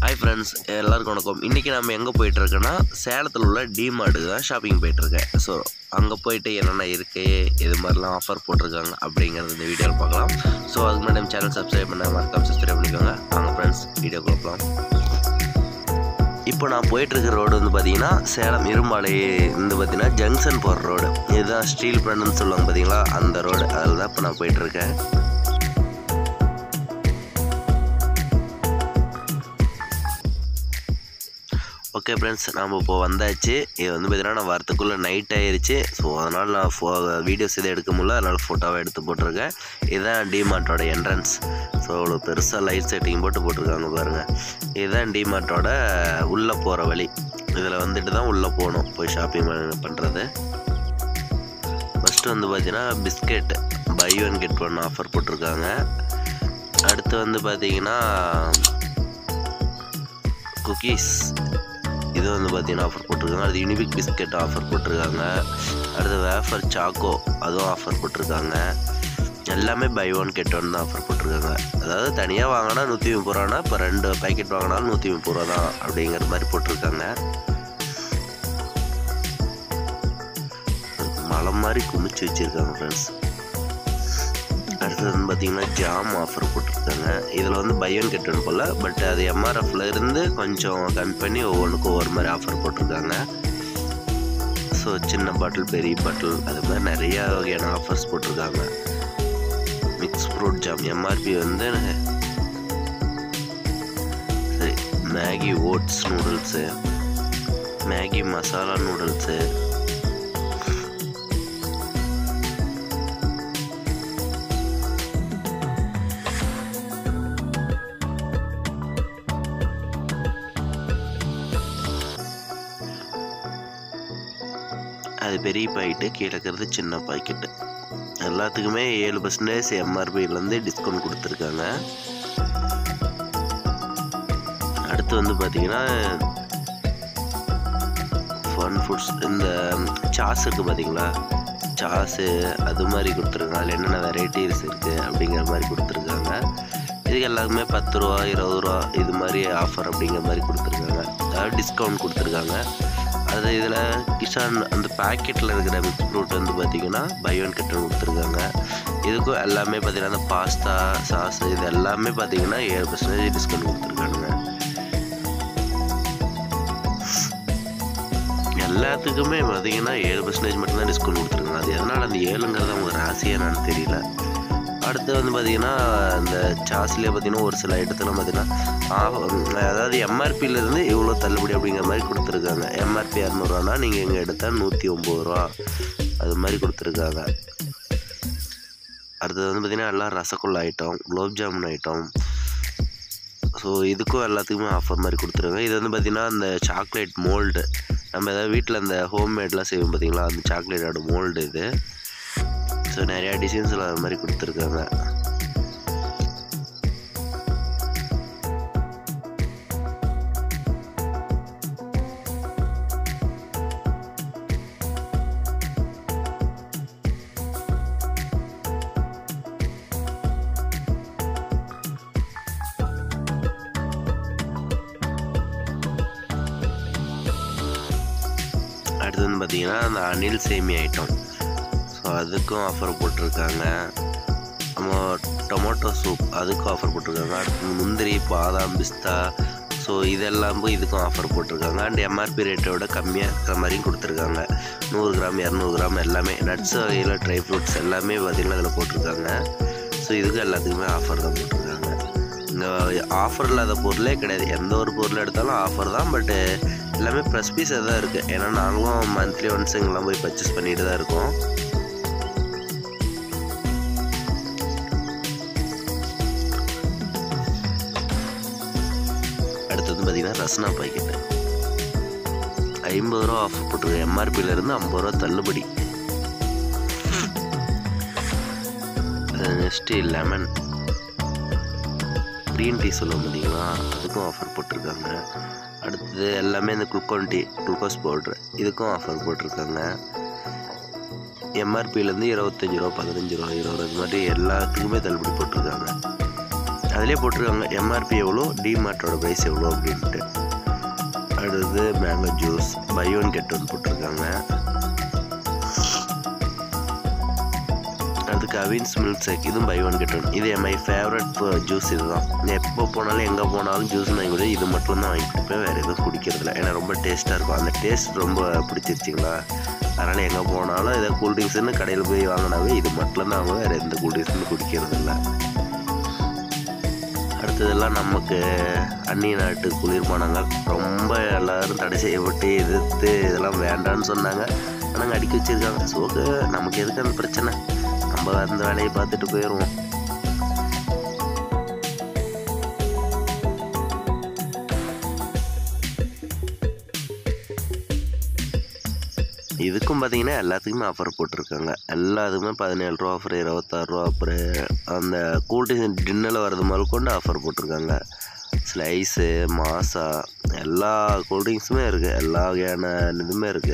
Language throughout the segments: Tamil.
ஹாய் ஃப்ரெண்ட்ஸ் எல்லாருக்கும் வணக்கம் இன்றைக்கி நம்ம எங்கே போயிட்டுருக்கோன்னா சேலத்தில் உள்ள டிமார்ட்டுக்கு தான் ஷாப்பிங் போயிட்டுருக்கேன் ஸோ அங்கே போயிட்டு என்னென்ன இருக்குது எது மாதிரிலாம் ஆஃபர் போட்டிருக்காங்க அப்படிங்கிறது இந்த வீடியோவில் பார்க்கலாம் ஸோ அதுக்கு முன்னாடி நம்ம சேனல் சப்ஸ்கிரைப் பண்ண மறக்காம சப்ஸ்கிரைப் பண்ணிக்கோங்க வாங்க ஃப்ரெண்ட்ஸ் வீடியோ பார்க்கலாம் இப்போ நான் போயிட்டுருக்க ரோடு வந்து பார்த்தீங்கன்னா சேலம் இரும்பாலை வந்து பார்த்தீங்கன்னா ஜங்ஷன் போகிற ரோடு இதுதான் ஸ்டீல் பிளான்ட்னு சொல்லுவாங்க பார்த்தீங்களா அந்த ரோடு அதில் தான் இப்போ நான் போயிட்டுருக்கேன் ஓகே ஃப்ரெண்ட்ஸ் நம்ம இப்போ வந்தாச்சு இது வந்து பார்த்தீங்கன்னா நான் வரத்துக்குள்ளே நைட் ஆயிருச்சு ஸோ அதனால் நான் ஃபோ வீடியோஸ் எதுவும் எடுக்க முடியல அதனால் ஃபோட்டோவை எடுத்து போட்டிருக்கேன் இதுதான் டிமார்ட்டோட என்ட்ரன்ஸ் ஸோ அவ்வளோ பெருசாக லைட் செட்டிங் போட்டு போட்டிருக்காங்க பாருங்கள் இதுதான் டிமார்ட்டோட உள்ளே போகிற வழி இதில் வந்துட்டு தான் உள்ளே போகணும் போய் ஷாப்பிங் பண்ணுறது ஃபஸ்ட்டு வந்து பார்த்தீங்கன்னா biscuit buy one get one offer போட்டிருக்காங்க அடுத்து வந்து பார்த்தீங்கன்னா குக்கீஸ் இது வந்து பார்த்தீங்கன்னா ஆஃபர் போட்டிருக்காங்க அடுத்து யூனிபிக் பிஸ்கெட் ஆஃபர் போட்டிருக்காங்க அடுத்து வேஃபர் சாக்கோ அதுவும் ஆஃபர் போட்டிருக்காங்க எல்லாமே பை ஒன் கெட் ஒன் தான் ஆஃபர் போட்டிருக்காங்க அதாவது தனியாக வாங்கினா நூற்றி முப்பது ரூபானா இப்போ ரெண்டு பேக்கெட் வாங்கினாலும் நூற்றி முப்பது ரூபா தான் அப்படிங்கிற மாதிரி போட்டிருக்காங்க மலை மாதிரி குமிச்சு வச்சுருக்காங்க ஃப்ரெண்ட்ஸ் அடுத்தது வந்து பார்த்தீங்கன்னா ஜாம் ஆஃபர் போட்டிருக்காங்க இதில் வந்து பையன் கெட்டணும் போல் பட் அது எம்ஆர்எஃப்ல இருந்து கொஞ்சம் கம்மி பண்ணி ஒவ்வொன்றுக்கும் ஒவ்வொரு மாதிரி ஆஃபர் போட்டிருக்காங்க ஸோ சின்ன பாட்டில் பெரிய பாட்டில் அது மாதிரி நிறையா வகையான ஆஃபர்ஸ் போட்டிருக்காங்க மிக்ஸ் ஃப்ரூட் ஜாம் எம்ஆர்பி வந்து சரி Maggi oats noodles Maggi masala noodles அது பெரிய பாக்கெட்டு கீழே இருக்கிறது சின்ன பாக்கெட்டு எல்லாத்துக்குமே ஏழு பர்சன்டேஜ் எம்ஆர்பியிலேருந்து டிஸ்கவுண்ட் கொடுத்துருக்காங்க அடுத்து வந்து பார்த்தீங்கன்னா ஃபன் ஃபுட்ஸ் இந்த சாஸ் இருக்குது பார்த்தீங்களா சாஸு அது மாதிரி கொடுத்துருக்காங்க அதில் என்னென்ன வெரைட்டிஸ் இருக்குது அப்படிங்கிற மாதிரி கொடுத்துருக்காங்க இதுக்கு எல்லாருக்குமே பத்து ரூபா இருபது ரூபா இது மாதிரி ஆஃபர் அப்படிங்கிற மாதிரி கொடுத்துருக்காங்க அதாவது டிஸ்கவுண்ட் கொடுத்துருக்காங்க அது இதில் கிஷான் அந்த பேக்கெட்டில் இருக்கிற மிக்ஸ் ஃப்ரூட் வந்து பார்த்திங்கன்னா பை ஒன் கெட்டன் கொடுத்துருக்காங்க இதுக்கும் எல்லாமே பார்த்திங்கன்னா அந்த பாஸ்தா சாஸ் இது எல்லாமே பார்த்திங்கன்னா ஏழு பர்சன்டேஜ் டிஸ்கவுண்ட் கொடுத்துருக்காங்க எல்லாத்துக்குமே பார்த்திங்கன்னா ஏழு பர்சன்டேஜ் மட்டும்தான் டிஸ்கவுண்ட் கொடுத்துருக்காங்க அது எதனால் அந்த ஏழுங்கிறது அவங்க ராசியாக என்னன்னு தெரியல அடுத்து வந்து பார்த்திங்கன்னா இந்த சாஸ்லேயே பார்த்திங்கன்னா ஒரு சில இடத்துல பார்த்திங்கன்னா அதாவது எம்ஆர்பியிலேருந்து இவ்வளோ தள்ளுபடி அப்படிங்கிற மாதிரி கொடுத்துருக்காங்க எம்ஆர்பி இரநூறுவானா நீங்கள் இங்கே எடுத்தால் நூற்றி ஒம்பது ரூபா அது மாதிரி கொடுத்துருக்காங்க அடுத்தது வந்து பார்த்திங்கன்னா எல்லாம் rasgulla item gulab jamun item so இதுக்கும் எல்லாத்துக்குமே ஆஃபர் மாதிரி கொடுத்துருக்காங்க இது வந்து பார்த்திங்கன்னா அந்த சாக்லேட் மோல்டு நம்ம ஏதாவது வீட்டில் அந்த ஹோம்மேட்லாம் செய்வோம் பார்த்திங்களா அந்த சாக்லேட்டோட மோல்டு இது ஸோ நிறையா டிசைன்ஸில் அது மாதிரி கொடுத்துருக்காங்க அடுத்து வந்து பார்த்திங்கன்னா அந்த அனில் சேமி ஐட்டம் ஸோ அதுக்கும் ஆஃபர் போட்டிருக்காங்க நம்ம டொமேட்டோ சூப் அதுக்கும் ஆஃபர் போட்டிருக்காங்க அடுத்து முந்திரி பாதாம் பிஸ்தா ஸோ இதெல்லாம் போய் இதுக்கும் ஆஃபர் போட்டிருக்காங்க அண்ட் எம்ஆர்பி ரேட்டோட கம்மியாக இருக்கிற மாதிரியும் கொடுத்துருக்காங்க நூறு கிராம் இரநூறு கிராம் எல்லாமே நட்ஸ் வகையில் ட்ரை ஃப்ரூட்ஸ் எல்லாமே பார்த்திங்கன்னா அதில் போட்டிருக்காங்க ஸோ இதுக்கும் எல்லாத்துக்குமே ஆஃபர் தான் போட்டிருக்காங்க இந்த ஆஃபர் இல்லாத பொருளே கிடையாது எந்த ஒரு பொருள் எடுத்தாலும் ஆஃபர் தான் பட்டு எல்லாமே ப்ரெஸ் பீஸாக தான் இருக்குது ஏன்னா நாங்களும் மந்த்லி ஒன்ஸ் இங்கெல்லாம் போய் பர்ச்சேஸ் பண்ணிட்டு தான் இருக்கோம் அடுத்தது பார்த்தீங்கன்னா ரஸ்னா பாக்கெட்டு ஐம்பது ரூபா ஆஃபர் போட்டிருக்கு எம்ஆர்பியிலேருந்து ஐம்பது ரூபா தள்ளுபடி நெக்ஸ்ட்டு லெமன் க்ரீன் டீ சொல்லுவோம் பார்த்தீங்களா அதுக்கும் ஆஃபர் போட்டிருக்காங்க அடுத்தது எல்லாமே இந்த குளுக்கோன் டீ குளுக்கோஸ் பவுட்ரு இதுக்கும் ஆஃபர் போட்டிருக்காங்க எம்ஆர்பிலேருந்து இருபத்தஞ்சி ரூபா பதினஞ்சு ரூபா இருபது ரூபா இது மாதிரி எல்லாத்துக்குமே தள்ளுபடி போட்டிருக்காங்க அதிலே போட்டிருக்காங்க எம்ஆர்பி எவ்வளோ டிமார்ட்டோட ப்ரைஸ் எவ்வளோ அப்படின்ட்டு அடுத்தது mango juice buy one get one போட்டிருக்காங்க அதுக்கு அவின்ஸ் மில்க் ஷேக் இதுவும் பை ஒன் கெட் ஒன் இது மை ஃபேவரட் ஜூஸ் இதுதான் எப்போ போனாலும் எங்கே போனாலும் ஜூஸ் வாங்கி கூட இது மட்டும் தான் வாங்கி குடிப்பேன் வேறு எதுவும் குடிக்கிறதில்ல ஏன்னா ரொம்ப டேஸ்ட்டாக இருக்கும் அந்த டேஸ்ட் ரொம்ப பிடிச்சிருச்சிங்களா அதனால் எங்கே போனாலும் ஏதாவது கூல்ட்ரிங்க்ஸ்னு கடையில் போய் வாங்கினாவே இது மட்டும் தான் அவங்க வேறு எந்த கூல்ட்ரிங்க்ஸும் குடிக்கிறதில்ல அடுத்ததெல்லாம் நமக்கு அந்நிய நாட்டு குளிர்பானங்கள் ரொம்ப எல்லாரும் தடை செய்யப்பட்டு எதிர்த்து இதெல்லாம் வேண்டான்னு சொன்னாங்க ஆனால் அடிக்க வச்சிருக்காங்க ஸோ நமக்கு எதுக்கு அந்த பிரச்சனை நம்ம அந்த வேலையை பார்த்துட்டு போயிடுவோம் இதுக்கும் பார்த்தீங்கன்னா எல்லாத்துக்குமே ஆஃபர் போட்டிருக்காங்க எல்லாத்துக்குமே பதினேழு ரூபா ஆஃபர் இருபத்தாறு ரூபா அப்புறம் அந்த கூல்ட்ரிங்க்ஸ் டின்னரில் வரது முதல் கொண்டு ஆஃபர் போட்டிருக்காங்க ஸ்லைஸு மாசா எல்லா கூல்ட்ரிங்க்ஸுமே இருக்குது எல்லா வகையான இதுவுமே இருக்குது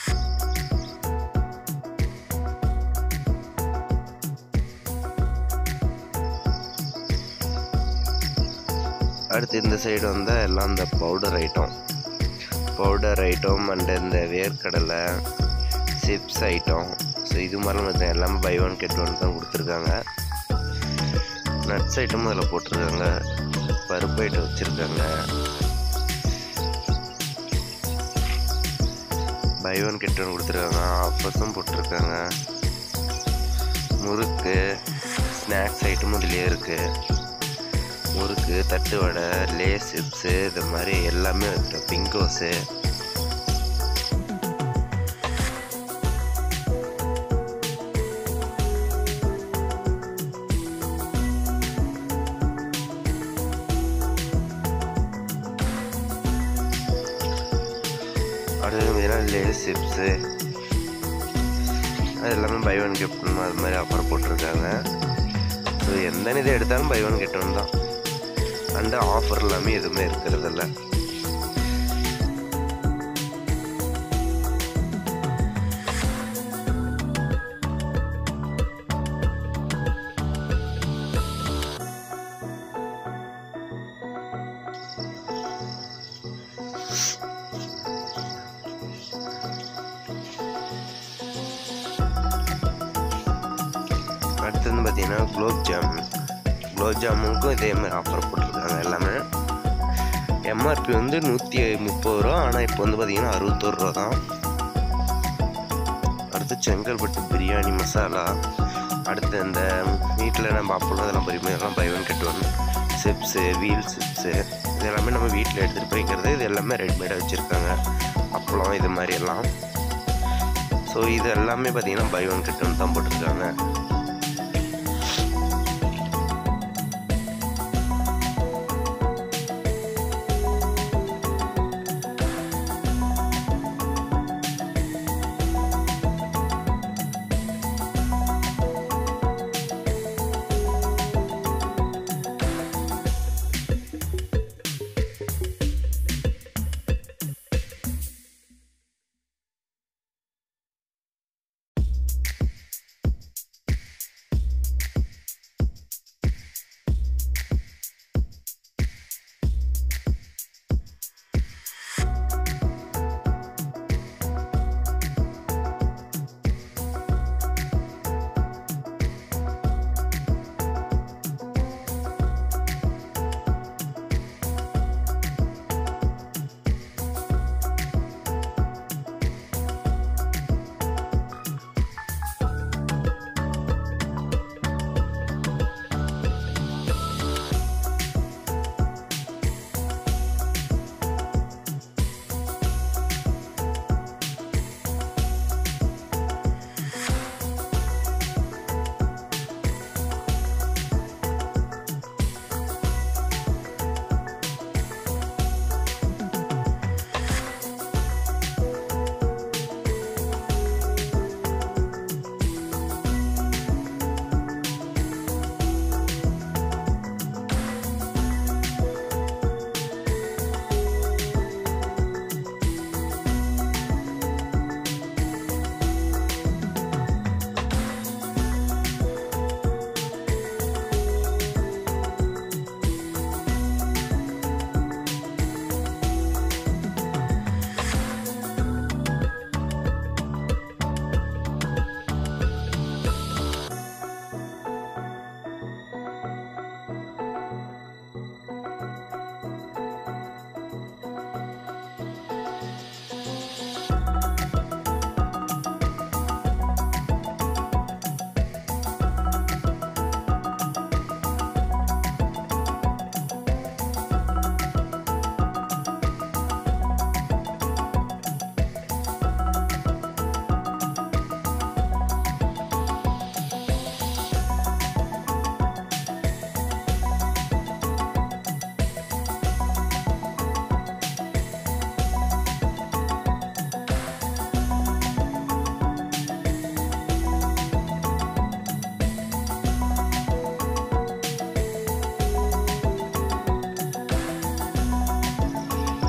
அடுத்து இந்த சைடு வந்தால் எல்லாம் இந்த powder item powder item and இந்த வேர்க்கடலை சிப்ஸ் ஐட்டம் ஸோ இது மாதிரிலாம் பார்த்தீங்கன்னா எல்லாமே பை ஒன் கெட் ஒன் தான் கொடுத்துருக்காங்க நட்ஸ் ஐட்டமும் அதில் போட்டிருக்காங்க பருப்பு ஐட்டம் வச்சுருக்காங்க பை ஒன் கெட் ஒன் கொடுத்துருக்காங்க ஆஃபர்ஸும் போட்டிருக்காங்க முறுக்கு ஸ்நாக்ஸ் ஐட்டமும் இதுலேயே இருக்குது முறுக்கு தட்டு வடை லேஸ் சிப்ஸு இது மாதிரி எல்லாமே இருக்குது பிங்கோஸு அடுத்தது பார்த்தீங்கன்னா லேஸ் சிப்ஸு அது எல்லாமே பை ஒன் கெட் ஒன் அது மாதிரி ஆஃபர் போட்டிருக்காங்க ஸோ எந்த இது எடுத்தாலும் பை ஒன் கெட் ஒன் தான் அண்ட் ஆஃபர் எல்லாமே எதுவுமே இருக்கிறதில்ல அடுத்து வந்து பார்த்தீங்கன்னா குலோப் ஜாமுன் குலோப் ஜாமுனுக்கும் இதே மாதிரி ஆஃபர் போட்டிருக்காங்க எல்லாமே எம்ஆர்பி வந்து நூற்றி முப்பது ரூபா ஆனால் இப்போ வந்து பார்த்தீங்கன்னா அறுபத்தோரு ரூபா தான் அடுத்து செங்கல்பட்டு பிரியாணி மசாலா அடுத்து இந்த வீட்டில் நம்ம அப்பளம் இதெல்லாம் பரிமாறலாம் buy one get one chips wheel chips இது எல்லாமே நம்ம வீட்டில் எடுத்துகிட்டு போய்க்கிறது இது எல்லாமே ரெடிமேடாக வச்சுருக்காங்க அப்பளம் இது மாதிரி எல்லாம் ஸோ இது எல்லாமே பார்த்தீங்கன்னா பை ஒன் கெட் ஒன் தான் போட்டிருக்காங்க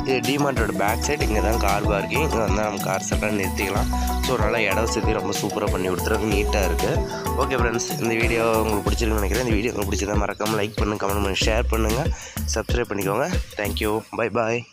இது டிமார்ட்டோட பேக் சைடு இங்கே தான் கார் பார்க்கிங் இங்கே வந்தால் நம்ம கார்ஸ் எல்லாம் நிறுத்திக்கலாம் ஸோ நல்லா இடம் வசதி ரொம்ப சூப்பராக பண்ணி கொடுத்துருக்கு நீட்டாக இருக்குது ஓகே ஃப்ரெண்ட்ஸ் இந்த வீடியோ உங்களுக்கு பிடிச்சிருக்குன்னு நினைக்கிறேன் இந்த வீடியோ உங்களுக்கு பிடிச்சதா மறக்காமல் லைக் பண்ணுங்கள் கமெண்ட் பண்ணி ஷேர் பண்ணுங்கள் சப்ஸ்கிரைப் பண்ணிக்கோங்க தேங்க்யூ பை பாய்